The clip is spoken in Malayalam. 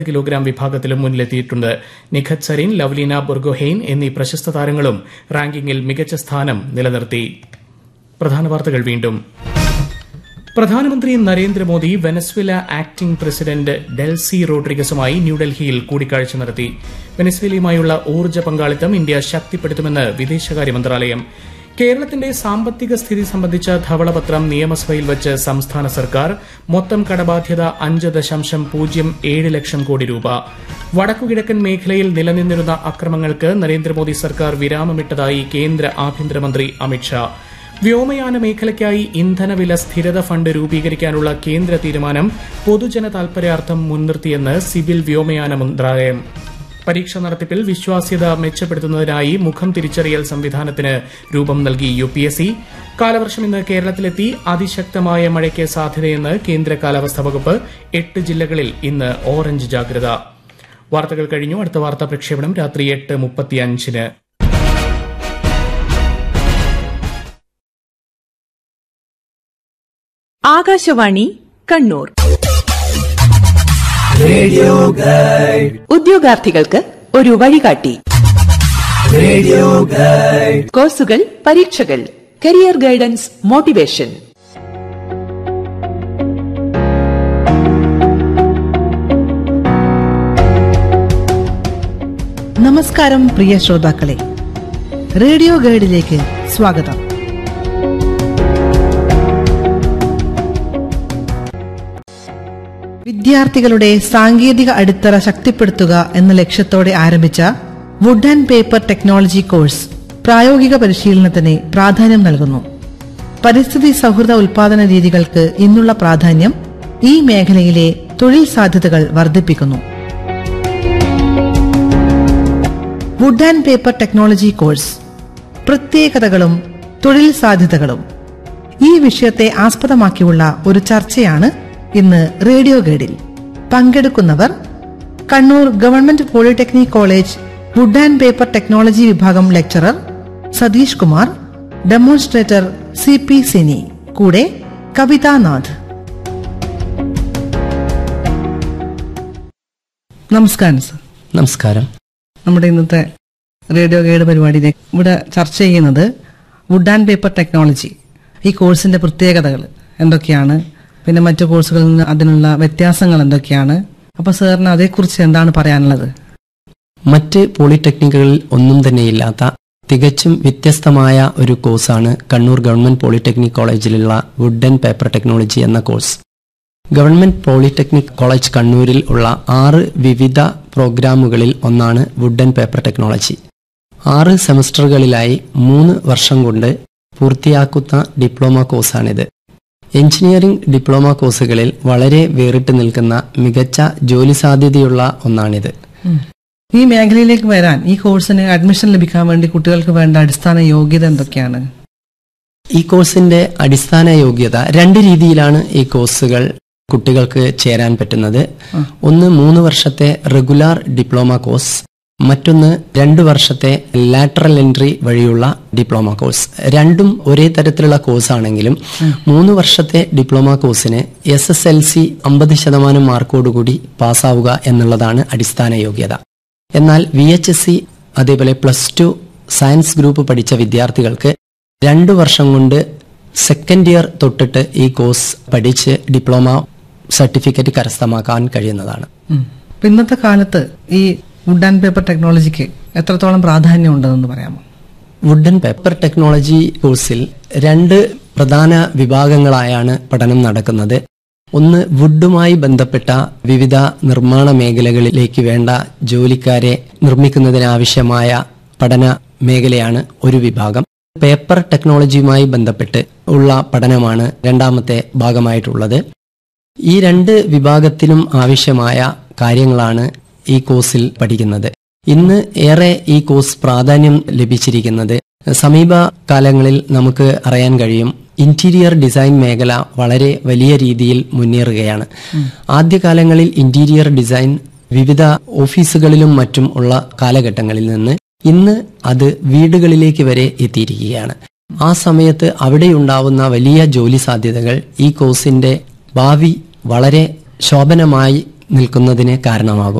കിലോഗ്രാം വിഭാഗത്തിലും മുന്നിലെത്തിയിട്ടുണ്ട് നിഖത് സരീൻ ലവ്ലീന ബുർഗോഹെയ്ൻ എന്നീ പ്രശസ്ത താരങ്ങളും റാങ്കിങ്ങിൽ മികച്ച സ്ഥാനം നിലനിർത്തി പ്രധാന വാർത്തകൾ വീണ്ടും പ്രധാനമന്ത്രി Narendra Modi Venezuela acting president Delcy റോഡ്രിഗസുമായി ന്യൂഡൽഹിയിൽ കൂടിക്കാഴ്ച നടത്തി വെനസ്വേലയുമായുള്ള ഊർജ്ജ പങ്കാളിത്തം ഇന്ത്യ ശക്തിപ്പെടുത്തുമെന്ന് വിദേശകാര്യ മന്ത്രാലയം കേരളത്തിന്റെ സാമ്പത്തിക സ്ഥിതി സംബന്ധിച്ച ധവളപത്രം നിയമസഭയിൽ വച്ച് സംസ്ഥാന സർക്കാർ മൊത്തം കടബാധ്യത അഞ്ച് ദശാംശം പൂജ്യം ഏഴ് ലക്ഷം കോടി രൂപ വടക്കുകിഴക്കൻ മേഖലയിൽ നിലനിന്നിരുന്ന അക്രമങ്ങൾക്ക് നരേന്ദ്രമോദി സർക്കാർ വിരാമമിട്ടതായി കേന്ദ്ര ആഭ്യന്തരമന്ത്രി അമിത്ഷാ വ്യോമയാന മേഖലയ്ക്കായി ഇന്ധനവില സ്ഥിരത ഫണ്ട് രൂപീകരിക്കാനുള്ള കേന്ദ്ര തീരുമാനം പൊതുജന താൽപര്യാർത്ഥം മുൻനിർത്തിയെന്ന് സിവിൽ വ്യോമയാന മന്ത്രാലയം പരീക്ഷ നടത്തിപ്പിൽ വിശ്വാസ്യത മെച്ചപ്പെടുത്തുന്നതിനായി മുഖം തിരിച്ചറിയൽ സംവിധാനത്തിന് രൂപം നൽകി യു പി എസ് സി കാലവർഷം ഇന്ന് കേരളത്തിലെത്തി അതിശക്തമായ മഴയ്ക്ക് സാധ്യതയെന്ന് കേന്ദ്ര കാലാവസ്ഥാ വകുപ്പ് എട്ട് ജില്ലകളിൽ ഇന്ന് ഓറഞ്ച് ജാഗ്രത വാർത്തകൾ കഴിഞ്ഞു അടുത്ത വാർത്താ പ്രക്ഷേപണം രാത്രി എട്ട് മുപ്പത്തിയഞ്ചിന് ആകാശവാണി കണ്ണൂർ റേഡിയോ ഗൈഡ് ഉദ്യോഗാർത്ഥികൾക്ക് ഒരു വഴികാട്ടി റേഡിയോ ഗൈഡ് കോഴ്സുകൾ പരീക്ഷകൾ കരിയർ ഗൈഡൻസ് മോട്ടിവേഷൻ നമസ്കാരം പ്രിയ ശ്രോതാക്കളെ റേഡിയോ ഗൈഡിലേക്ക് സ്വാഗതം വിദ്യാർത്ഥികളുടെ സാങ്കേതിക അടിത്തറ ശക്തിപ്പെടുത്തുക എന്ന ലക്ഷ്യത്തോടെ ആരംഭിച്ച wood and paper technology course പ്രായോഗിക പരിശീലനത്തിന് പ്രാധാന്യം നൽകുന്നു പരിസ്ഥിതി സൗഹൃദ ഉൽപാദന രീതികൾക്ക് ഇന്നുള്ള പ്രാധാന്യം ഈ മേഖലയിലെ തൊഴിൽ സാധ്യതകൾ വർദ്ധിപ്പിക്കുന്നു wood and paper technology course പ്രത്യേകതകളും തൊഴിൽ സാധ്യതകളും ഈ വിഷയത്തെ ആസ്പദമാക്കിയുള്ള ഒരു ചർച്ചയാണ് ഇന്ന് റേഡിയോ ഗൈഡിൽ പങ്കെടുക്കുന്നവർ Kannur government polytechnic college wood and paper technology വിഭാഗം lecturer Satheesh Kumar demonstrator C P Sini കൂടെ കവിതാനാഥ് നമസ്കാരം സർ നമസ്കാരം നമ്മുടെ ഇന്നത്തെ റേഡിയോ ഗൈഡ് പരിപാടിയിലേക്ക് ഇവിടെ ചർച്ച ചെയ്യുന്നത് വുഡ് ആൻഡ് പേപ്പർ ടെക്നോളജി ഈ കോഴ്സിന്റെ പ്രത്യേകതകൾ എന്തൊക്കെയാണ് പിന്നെ മറ്റു കോഴ്സുകളിൽ നിന്ന് അതിനുള്ള വ്യത്യാസങ്ങൾ എന്തൊക്കെയാണ് അപ്പൊ സാറിന് അതേക്കുറിച്ച് എന്താണ് പറയാനുള്ളത് മറ്റ് പോളിടെക്നിക്കുകളിൽ ഒന്നും തന്നെയില്ലാത്ത തികച്ചും വ്യത്യസ്തമായ ഒരു കോഴ്സാണ് കണ്ണൂർ ഗവൺമെന്റ് പോളിടെക്നിക് കോളേജിലുള്ള വുഡ് ആൻഡ് പേപ്പർ ടെക്നോളജി എന്ന കോഴ്സ് ഗവൺമെന്റ് പോളിടെക്നിക് കോളേജ് കണ്ണൂരിൽ ഉള്ള ആറ് വിവിധ പ്രോഗ്രാമുകളിൽ ഒന്നാണ് വുഡ് ആൻഡ് പേപ്പർ ടെക്നോളജി ആറ് സെമസ്റ്ററുകളിലായി മൂന്ന് വർഷം കൊണ്ട് പൂർത്തിയാക്കുന്ന ഡിപ്ലോമ കോഴ്സാണിത് എഞ്ചിനീയറിംഗ് ഡിപ്ലോമ കോഴ്സുകളിൽ വളരെ വേറിട്ട് നിൽക്കുന്ന മികച്ച ജോലി സാധ്യതയുള്ള ഒന്നാണിത് ഈ മേഖലയിലേക്ക് വരാൻ ഈ കോഴ്സിന് അഡ്മിഷൻ ലഭിക്കാൻ വേണ്ടി കുട്ടികൾക്ക് വേണ്ട അടിസ്ഥാന യോഗ്യത എന്തൊക്കെയാണ് ഈ കോഴ്സിന്റെ അടിസ്ഥാന യോഗ്യത രണ്ട് രീതിയിലാണ് ഈ കോഴ്സുകൾ കുട്ടികൾക്ക് ചേരാൻ പറ്റുന്നത് ഒന്ന് മൂന്ന് വർഷത്തെ റെഗുലാർ ഡിപ്ലോമ കോഴ്സ് മറ്റൊന്ന് രണ്ട് വർഷത്തെ ലാറ്ററൽ എൻട്രി വഴിയുള്ള ഡിപ്ലോമ കോഴ്സ് രണ്ടും ഒരേ തരത്തിലുള്ള കോഴ്സ് ആണെങ്കിലും മൂന്ന് വർഷത്തെ ഡിപ്ലോമ കോഴ്സിന് എസ് എസ് എൽ സി അമ്പത് ശതമാനം മാർക്കോടുകൂടി പാസ്സാവുക എന്നുള്ളതാണ് അടിസ്ഥാന യോഗ്യത എന്നാൽ വി എച്ച് എസ് സി അതേപോലെ പ്ലസ് ടു സയൻസ് ഗ്രൂപ്പ് പഠിച്ച വിദ്യാർത്ഥികൾക്ക് രണ്ടു വർഷം കൊണ്ട് സെക്കൻഡ് ഇയർ തൊട്ടിട്ട് ഈ കോഴ്സ് പഠിച്ച് ഡിപ്ലോമ സർട്ടിഫിക്കറ്റ് കരസ്ഥമാക്കാൻ കഴിയുന്നതാണ് ഉം. അപ്പൊ ഇന്നത്തെ കാലത്ത് ഈ വുഡ് ആൻഡ് പേപ്പർ ടെക്നോളജിക്ക് എത്രത്തോളം പ്രാധാന്യം ഉണ്ടെന്ന് പറയാമോ വുഡൻ പേപ്പർ ടെക്നോളജി കോഴ്സിൽ രണ്ട് പ്രധാന വിഭാഗങ്ങളായാണ് പഠനം നടക്കുന്നത് ഒന്ന് വുഡുമായി ബന്ധപ്പെട്ട വിവിധ നിർമ്മാണ മേഖലകളിലേക്ക് വേണ്ട ജോലിക്കാരെ നിർമ്മിക്കുന്നതിനാവശ്യമായ പഠന മേഖലയാണ് ഒരു വിഭാഗം പേപ്പർ ടെക്നോളജിയുമായി ബന്ധപ്പെട്ട് ഉള്ള പഠനമാണ് രണ്ടാമത്തെ ഭാഗമായിട്ടുള്ളത് ഈ രണ്ട് വിഭാഗത്തിലും ആവശ്യമായ കാര്യങ്ങളാണ് ഈ കോഴ്സിൽ പഠിക്കുന്നത് ഇന്ന് ഏറെ ഈ കോഴ്സ് പ്രാധാന്യം ലഭിച്ചിരിക്കുന്നത് സമീപ കാലങ്ങളിൽ നമുക്ക് അറിയാൻ കഴിയും ഇന്റീരിയർ ഡിസൈൻ മേഖല വളരെ വലിയ രീതിയിൽ മുന്നേറുകയാണ് ആദ്യകാലങ്ങളിൽ ഇന്റീരിയർ ഡിസൈൻ വിവിധ ഓഫീസുകളിലും മറ്റും ഉള്ള കാലഘട്ടങ്ങളിൽ നിന്ന് ഇന്ന് അത് വീടുകളിലേക്ക് വരെ എത്തിയിരിക്കുകയാണ് ആ സമയത്ത് അവിടെയുണ്ടാവുന്ന വലിയ ജോലി സാധ്യതകൾ ഈ കോഴ്സിന്റെ ഭാവി വളരെ ശോഭനമായി നിൽക്കുന്നതിന് കാരണമാകും